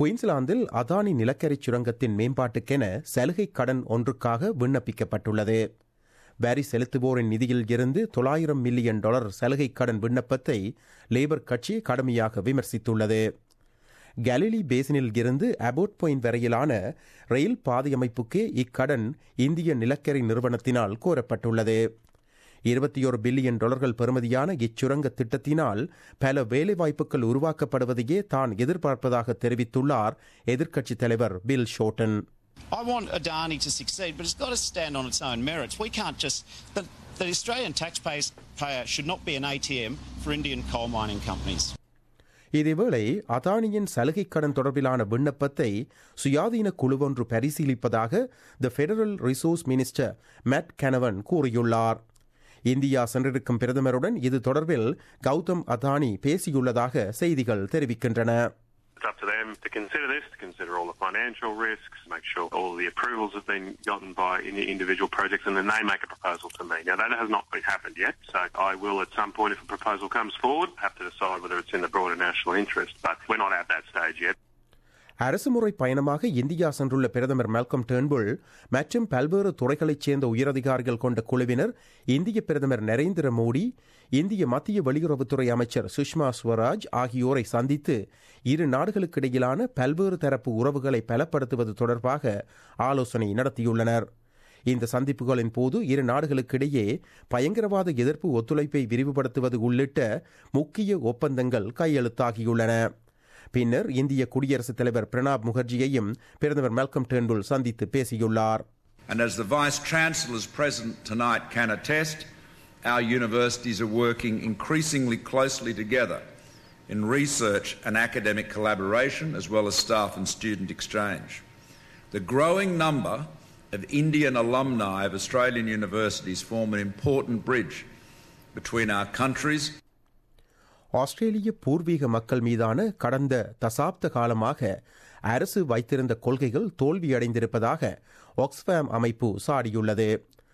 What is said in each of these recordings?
குயின்ஸ்லாந்தில் அதானி நிலக்கரி சுரங்கத்தின் மேம்பாட்டுக்கென சலுகை கடன் ஒன்றுக்காக விண்ணப்பிக்கப்பட்டுள்ளது வரி செலுத்துவோரின் நிதியில் இருந்து தொள்ளாயிரம் மில்லியன் டாலர் சலுகை கடன் விண்ணப்பத்தை லேபர் கட்சி கடுமையாக விமர்சித்துள்ளது கலிலி பேசினில் இருந்து அபோட் பாயிண்ட் வரையிலான ரயில் பாதை அமைப்புக்கே இக்கடன் இந்திய நிலக்கரி நிறுவனத்தினால் கோரப்பட்டுள்ளது இருபத்தி ஒரு பில்லியன் டாலர்கள் பெறுமதியான இச்சுரங்க திட்டத்தினால் பல வேலைவாய்ப்புகள் உருவாக்கப்படுவதையே தான் எதிர்பார்ப்பதாக தெரிவித்துள்ளார் எதிர்க்கட்சித் தலைவர் Bill Shorten I want Adani to succeed, but it's got to stand on its own merits. We can't just. The, the Australian taxpayer should not be an ATM for Indian coal mining companies. இதேவேளை அதானியின் சலுகை கடன் தொடர்பிலான விண்ணப்பத்தை சுயாதீன குழுவொன்று பரிசீலிப்பதாக the federal resource minister Matt Canavan கூறியுள்ளார் India சென்றிருக்கும் பிரதமருடன் இது தொடர்பில் கௌதம் அதானி பேசியுள்ளதாக செய்திகள் தெரிவிக்கின்றன It's up to them to consider this, to consider all the financial risks, make sure all the approvals have been gotten by in- individual projects, and then they make a proposal to me. Now, that has not been happened yet, so I will, at some point, if a proposal comes forward, have to decide whether it's in the broader national interest, but we're not at that stage yet. அரசுமுறை பயணமாக India சென்றுள்ள பிரதமர் Malcolm Turnbull மற்றும் பல்வேறு துறைகளைச் சேர்ந்த உயரதிகாரிகள் கொண்ட குழுவினர் இந்திய பிரதமர் நரேந்திர மோடி இந்திய மத்திய வெளியுறவுத்துறை அமைச்சர் சுஷ்மா ஸ்வராஜ் ஆகியோரை சந்தித்து இரு நாடுகளுக்கிடையிலான பல்வேறு தரப்பு உறவுகளை பலப்படுத்துவது தொடர்பாக ஆலோசனை நடத்தியுள்ளனர் இந்த சந்திப்புகளின் போது இரு நாடுகளுக்கிடையே பயங்கரவாத எதிர்ப்பு ஒத்துழைப்பை விரிவுபடுத்துவது உள்ளிட்ட முக்கிய ஒப்பந்தங்கள் கையெழுத்தாகியுள்ளன பின்னர் இந்திய குடியரசுத் தலைவர் பிரணாப் முகர்ஜியையும் பிரதமர் மெல்கம் டேர்ன்புல் சந்தித்து பேசியுள்ளார் And as the Vice Chancellors present tonight can attest, our universities are working increasingly closely together in research and academic collaboration, as well as staff and student exchange. The growing number of Indian alumni of Australian universities form an important bridge between our countries ஆஸ்திரேலிய பூர்வீக மக்கள் மீதான கடந்த தசாப்த காலமாக அரசு வைத்திருந்த கொள்கைகள் தோல்வியடைந்திருப்பதாக Oxfam அமைப்பு சாடியுள்ளது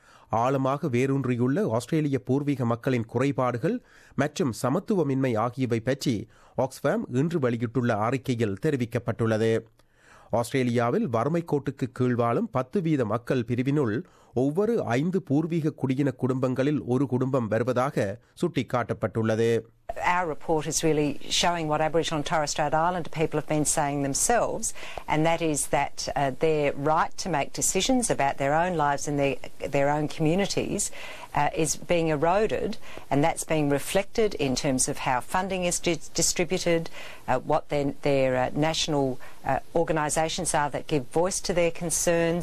ஆழமாக வேரூன்றியுள்ள ஆஸ்திரேலிய பூர்வீக மக்களின் குறைபாடுகள் மற்றும் சமத்துவமின்மை ஆகியவை பற்றி ஆக்ஸ்ஃபேம் இன்று வெளியிட்டுள்ள அறிக்கையில் தெரிவிக்கப்பட்டுள்ளது ஆஸ்திரேலியாவில் வறுமை கோட்டுக்கு கீழ் வாழும் பத்து வீத மக்கள் பிரிவினுள் ஒவ்வொரு ஐந்து பூர்வீக குடியின குடும்பங்களில் ஒரு குடும்பம் வருவதாக சுட்டிக்காட்டப்பட்டுள்ளது Our report is really showing what Aboriginal and Torres Strait Islander people have been saying themselves, and that is that uh, their right to make decisions about their own lives and their, their own communities uh, is being eroded, and that's being reflected in terms of how funding is di- distributed, uh, what their, their uh, national uh, organisations are that give voice to their concerns.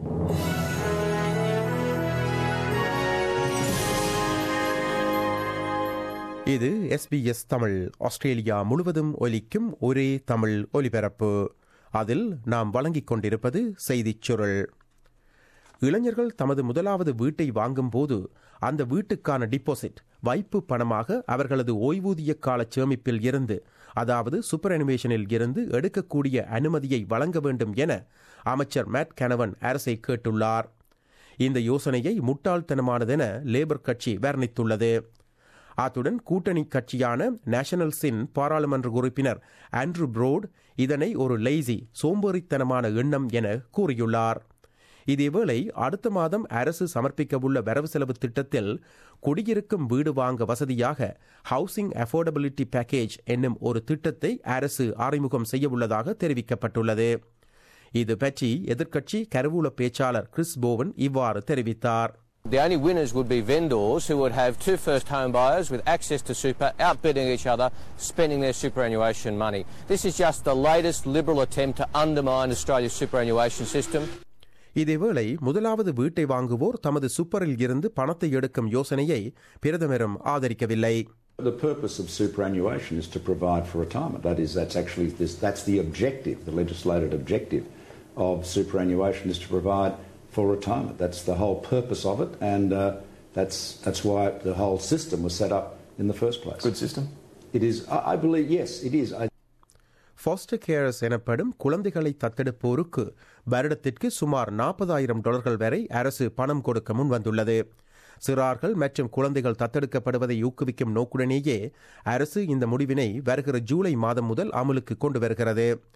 இது SBS Tamil Australia முழுவதும் ஒலிக்கும் ஒரே தமிழ் ஒலிபரப்பு அதில் நாம் வழங்கிக் கொண்டிருப்பது செய்திச் சுருள் இளைஞர்கள் தமது முதலாவது வீட்டை வாங்கும்போது அந்த வீட்டுக்கான டிபாசிட் வைப்பு பணமாக அவர்களது ஓய்வூதிய கால சேமிப்பில் இருந்து அதாவது சூப்பர் அனிமேஷனில் இருந்து எடுக்கக்கூடிய அனுமதியை வழங்க வேண்டும் என அமைச்சர் மேட் கனவன் அரசை கேட்டுள்ளார் இந்த யோசனையை முட்டாள்தனமானதென லேபர் கட்சி வர்ணித்துள்ளது அத்துடன் கூட்டணி கட்சியான நேஷனல்ஸின் பாராளுமன்ற உறுப்பினர் ஆண்ட்ரூ புரோட் இதனை ஒரு லைசி சோம்பேறித்தனமான எண்ணம் என கூறியுள்ளார் இதேவேளை அடுத்த மாதம் அரசு சமர்ப்பிக்கவுள்ள வரவு செலவு திட்டத்தில் குடியிருக்கும் வீடு வாங்க வசதியாக ஹவுசிங் அஃபோர்டபிலிட்டி பேக்கேஜ் என்னும் ஒரு திட்டத்தை அரசு அறிமுகம் செய்யவுள்ளதாக தெரிவிக்கப்பட்டுள்ளது இது பற்றி எதிர்க்கட்சி கருவூல பேச்சாளர் கிறிஸ் போவன் இவ்வாறு தெரிவித்தார் The only winners would be vendors who would have two first home buyers with access to super outbidding each other, spending their superannuation money. This is just the latest Liberal attempt to undermine Australia's superannuation system. இதேவேளை முதலாவது வீட்டை வாங்குவோர் தமது சூப்பரில் இருந்து பணத்தை எடுக்கும் யோசனையை பிரதமரும் ஆதரிக்கவில்லை The purpose of superannuation is to provide for retirement. That is, that's actually this, that's the objective, the legislated objective of superannuation is to provide for retirement. That's the whole purpose of it, and uh, that's that's why the whole system was set up in the first place. Good system. It is. I, I believe. Yes, it is. I, foster carers எனப்படும் குழந்தைகளை தத்தெடுப்போருக்கு வருடத்திற்கு சுமார் நாற்பதாயிரம் டாலர்கள் வரை அரசு பணம் கொடுக்க முன்வந்துள்ளது சிறார்கள் மற்றும் குழந்தைகள் தத்தெடுக்கப்படுவதை ஊக்குவிக்கும் நோக்குடனேயே அரசு இந்த முடிவினை வருகிற ஜூலை மாதம் முதல் அமலுக்கு கொண்டு வருகிறது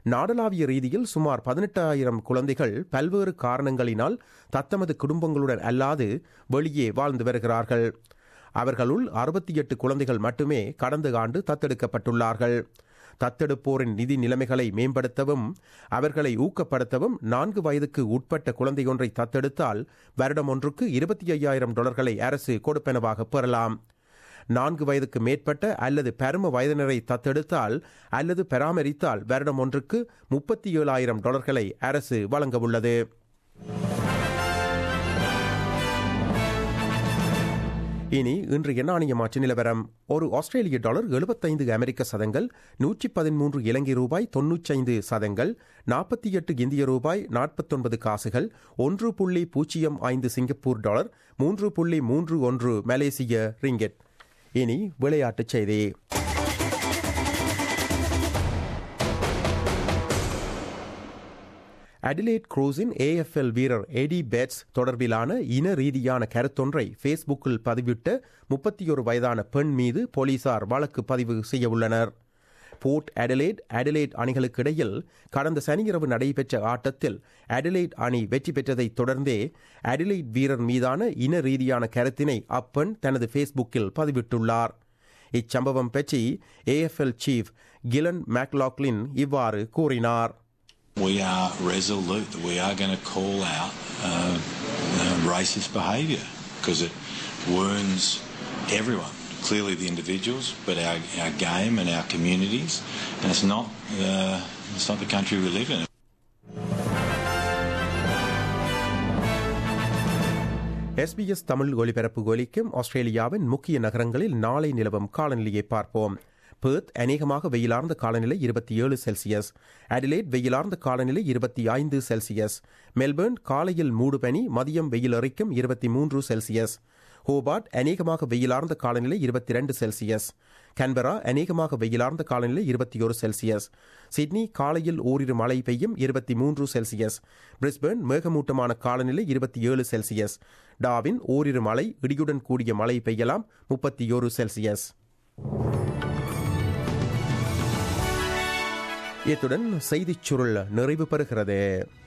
நாடளாவிய ரீதியில் சுமார் பதினெட்டாயிரம் குழந்தைகள் பல்வேறு காரணங்களினால் தத்தமது குடும்பங்களுடன் அல்லாது வெளியே வாழ்ந்து வருகிறார்கள் அவர்களுள் அறுபத்தி எட்டு குழந்தைகள் மட்டுமே கடந்த ஆண்டு தத்தெடுக்கப்பட்டுள்ளார்கள் தத்தெடுப்போரின் நிதி நிலைமைகளை மேம்படுத்தவும் அவர்களை ஊக்கப்படுத்தவும் நான்கு வயதுக்கு உட்பட்ட குழந்தையொன்றை தத்தெடுத்தால் வருடம் ஒன்றுக்கு இருபத்தி ஐயாயிரம் டாலர்களை அரசு கொடுப்பெனவாக பெறலாம் நான்கு வயதுக்கு மேற்பட்ட அல்லது பரும வயதினரை தத்தெடுத்தால் அல்லது பராமரித்தால் வருடம் ஒன்றுக்கு முப்பத்தி ஏழாயிரம் டாலர்களை அரசு வழங்கவுள்ளது இனி இன்று எண்ணாணிய மாற்று நிலவரம் ஒரு ஆஸ்திரேலிய டாலர் எழுபத்தைந்து அமெரிக்க சதங்கள் நூற்றி பதிமூன்று இலங்கை ரூபாய் தொன்னூற்றைந்து சதங்கள் நாற்பத்தி எட்டு இந்திய ரூபாய் நாற்பத்தொன்பது காசுகள் ஒன்று புள்ளி பூஜ்ஜியம் ஐந்து சிங்கப்பூர் டாலர் மூன்று புள்ளி மூன்று ஒன்று மலேசிய ரிங்கெட் இனி விளையாட்டுச் செய்தி அடிலேட் குரூஸின் ஏஎஃப்எல் வீரர் எடி பேட்ஸ் தொடர்பிலான இன ரீதியான கருத்தொன்றை ஃபேஸ்புக்கில் பதிவிட்ட முப்பத்தியொரு வயதான பெண் மீது போலீசார் வழக்கு பதிவு செய்யவுள்ளனர் போர்ட் அடலேட் அடலேட் அணிகளுக்கு இடையில் கடந்த சனியிரவு நடைபெற்ற ஆட்டத்தில் அடலேட் அணி வெற்றி பெற்றதை தொடர்ந்தே அடலேட் வீரர் மீதான இன ரீதியான கருத்தினை அப்பெண் தனது ஃபேஸ்புக்கில் பதிவிட்டுள்ளார் இச்சம்பவம் பற்றி ஏஎஃப்எல் சீஃப் கிலன் மேக்லாக்லின் இவ்வாறு கூறினார் We are resolute that we are going to call out uh, uh, racist behaviour because it wounds everyone. Clearly, the individuals, but our, our game and our communities, and it's not uh, it's not the country we live in. SBS Tamil ஒலிபரப்பு ஒலிக்கும் ஆஸ்திரேலியாவின் முக்கிய நகரங்களில் நாளை நிலவும் காலநிலையை பார்ப்போம் birth அநேகமாக வெயிலார்ந்த காலநிலை இருபத்தி ஏழு செல்சியஸ் அடிலேட் வெயிலார்ந்த காலநிலை இருபத்தி ஐந்து செல்சியஸ் மெல்பர்ன் காலையில் மூடுபனி மதியம் வெயில் எறிக்கும் இருபத்தி மூன்று செல்சியஸ் ஹோபார்ட் அநேகமாக வெயிலார்ந்த காலநிலை இருபத்தி ரெண்டு செல்சியஸ் கன்பரா அநேகமாக வெயிலார்ந்த காலநிலை இருபத்தி ஒரு செல்சியஸ் சிட்னி காலையில் ஓரிரு மழை பெய்யும் இருபத்தி மூன்று செல்சியஸ் பிரிஸ்பர்ன் மேகமூட்டமான காலநிலை இருபத்தி ஏழு செல்சியஸ் டாவின் ஓரிரு மழை இடியுடன் கூடிய மழை பெய்யலாம் முப்பத்தி ஒரு செல்சியஸ் இத்துடன் செய்திச் சுருள் நிறைவு பெறுகிறது